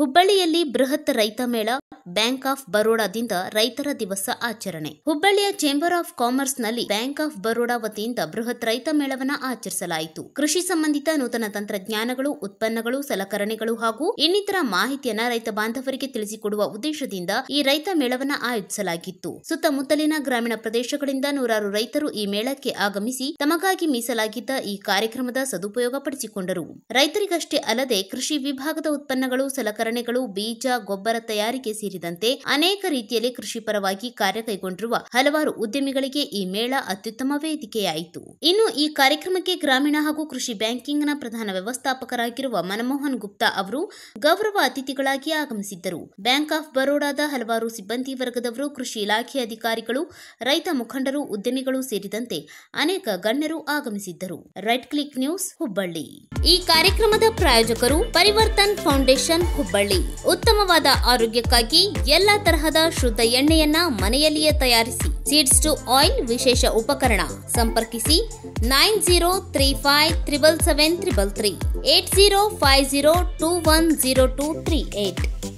ಹುಬ್ಬಳ್ಳಿಯಲ್ಲಿ ಬೃಹತ್ ರೈತ ಮೇಳ ಬ್ಯಾಂಕ್ ಆಫ್ ಬರೋಡಾದಿಂದ ರೈತರ ದಿವಸ ಆಚರಣೆ ಹುಬ್ಬಳ್ಳಿಯ ಚೇಂಬರ್ ಆಫ್ ಕಾಮರ್ಸ್ನಲ್ಲಿ ಬ್ಯಾಂಕ್ ಆಫ್ ಬರೋಡಾ ವತಿಯಿಂದ ಬೃಹತ್ ರೈತ ಮೇಳವನ್ನ ಆಚರಿಸಲಾಯಿತು ಕೃಷಿ ಸಂಬಂಧಿತ ನೂತನ ತಂತ್ರಜ್ಞಾನಗಳು ಉತ್ಪನ್ನಗಳು ಸಲಕರಣೆಗಳು ಹಾಗೂ ಇನ್ನಿತರ ಮಾಹಿತಿಯನ್ನ ರೈತ ಬಾಂಧವರಿಗೆ ತಿಳಿಸಿಕೊಡುವ ಉದ್ದೇಶದಿಂದ ಈ ರೈತ ಮೇಳವನ್ನ ಆಯೋಜಿಸಲಾಗಿತ್ತು ಸುತ್ತಮುತ್ತಲಿನ ಗ್ರಾಮೀಣ ಪ್ರದೇಶಗಳಿಂದ ನೂರಾರು ರೈತರು ಈ ಮೇಳಕ್ಕೆ ಆಗಮಿಸಿ ತಮಗಾಗಿ ಮೀಸಲಾಗಿದ್ದ ಈ ಕಾರ್ಯಕ್ರಮದ ಸದುಪಯೋಗ ಪಡಿಸಿಕೊಂಡರು ರೈತರಿಗಷ್ಟೇ ಅಲ್ಲದೆ ಕೃಷಿ ವಿಭಾಗದ ಉತ್ಪನ್ನಗಳು ಸಲಕರಣೆಗಳು ಬೀಜ ಗೊಬ್ಬರ ತಯಾರಿಕೆ ಸೇರಿದಂತೆ ಅನೇಕ ರೀತಿಯಲ್ಲಿ ಕೃಷಿ ಪರವಾಗಿ ಕಾರ್ಯ ಕೈಗೊಂಡಿರುವ ಹಲವಾರು ಉದ್ಯಮಿಗಳಿಗೆ ಈ ಮೇಳ ಅತ್ಯುತ್ತಮ ವೇದಿಕೆಯಾಯಿತು ಇನ್ನು ಈ ಕಾರ್ಯಕ್ರಮಕ್ಕೆ ಗ್ರಾಮೀಣ ಹಾಗೂ ಕೃಷಿ ಬ್ಯಾಂಕಿಂಗ್ನ ಪ್ರಧಾನ ವ್ಯವಸ್ಥಾಪಕರಾಗಿರುವ ಮನಮೋಹನ್ ಗುಪ್ತಾ ಅವರು ಗೌರವ ಅತಿಥಿಗಳಾಗಿ ಆಗಮಿಸಿದ್ದರು ಬ್ಯಾಂಕ್ ಆಫ್ ಬರೋಡಾದ ಹಲವಾರು ಸಿಬ್ಬಂದಿ ವರ್ಗದವರು ಕೃಷಿ ಇಲಾಖೆ ಅಧಿಕಾರಿಗಳು ರೈತ ಮುಖಂಡರು ಉದ್ಯಮಿಗಳು ಸೇರಿದಂತೆ ಅನೇಕ ಗಣ್ಯರು ಆಗಮಿಸಿದ್ದರು ರೈಟ್ ಕ್ಲಿಕ್ ನ್ಯೂಸ್ ಹುಬ್ಬಳ್ಳಿ ಈ ಕಾರ್ಯಕ್ರಮದ ಪ್ರಾಯೋಜಕರು ಪರಿವರ್ತನ್ ಫೌಂಡೇಶನ್ ಹುಬ್ಬಳ್ಳಿ ಉತ್ತಮವಾದ ಆರೋಗ್ಯಕ್ಕಾಗಿ ಎಲ್ಲಾ ತರಹದ ಶುದ್ಧ ಎಣ್ಣೆಯನ್ನ ಮನೆಯಲ್ಲಿಯೇ ತಯಾರಿಸಿ ಸೀಡ್ಸ್ ಟು ಆಯಿಲ್ ವಿಶೇಷ ಉಪಕರಣ ಸಂಪರ್ಕಿಸಿ nine zero three five triple seven triple three eight zero five zero two one zero two three eight